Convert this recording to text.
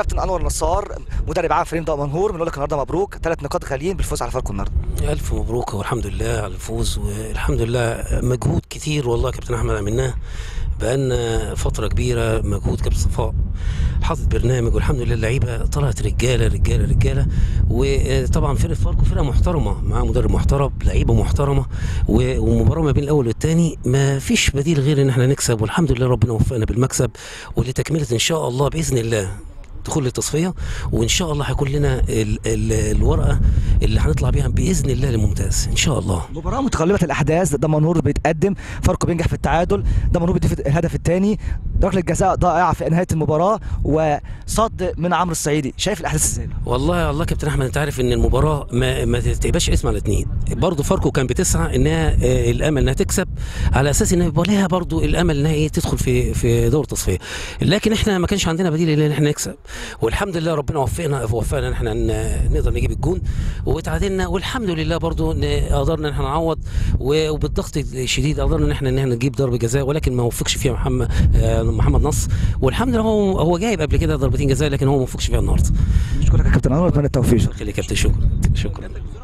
كابتن انور نصار مدرب عام فريم دمنهور بنقول لك النهارده مبروك ثلاث نقاط غاليين بالفوز على فاركو النهارده ألف مبروك والحمد لله على الفوز والحمد لله مجهود كتير والله يا كابتن أحمد عملناه بقالنا فترة كبيرة مجهود كابتن صفاء حاطط برنامج والحمد لله اللعيبة طلعت رجالة رجالة رجالة وطبعا فرقة فاركو فرقة محترمة مع مدرب محترم لعيبة محترمة و- ومباراة ما بين الأول والثاني ما فيش بديل غير إن احنا نكسب والحمد لله ربنا وفقنا بالمكسب ولتكملة إن شاء الله بإذن الله دخول التصفيه وان شاء الله هيكون لنا ال ال الورقه اللي هنطلع بيها باذن الله للممتاز ان شاء الله مباراه متقلبه الاحداث دمنهور بيتقدم فاركو بينجح في التعادل دمنهور بيضيف الهدف الثاني ركله جزاء ضائعه في نهايه المباراه وصد من عمرو الصعيدي شايف الاحداث ازاي والله الله كابتن احمد انت عارف ان المباراه ما ما تبقاش اسم على اتنين برضه فاركو كان بتسعى انها آه، الامل انها تكسب على اساس ان يبقى لها برضه الامل انها ايه تدخل في في دور التصفيه لكن احنا ما كانش عندنا بديل الا ان احنا نكسب والحمد لله ربنا وفقنا وفقنا ان احنا ن- نقدر نجيب الجون وتعادلنا والحمد لله برضه ن- قدرنا ان احنا نعوض و- وبالضغط الشديد قدرنا ان احنا ان احنا نجيب ضربه جزاء ولكن ما وفقش فيها محمد آه، محمد نصر والحمد لله هو هو جايب قبل كده ضربتين جزاء لكن هو ما وفقش فيها النهارده نشكرك يا كابتن انور اتمنى التوفيق خليك يا كابتن شكرا شكرا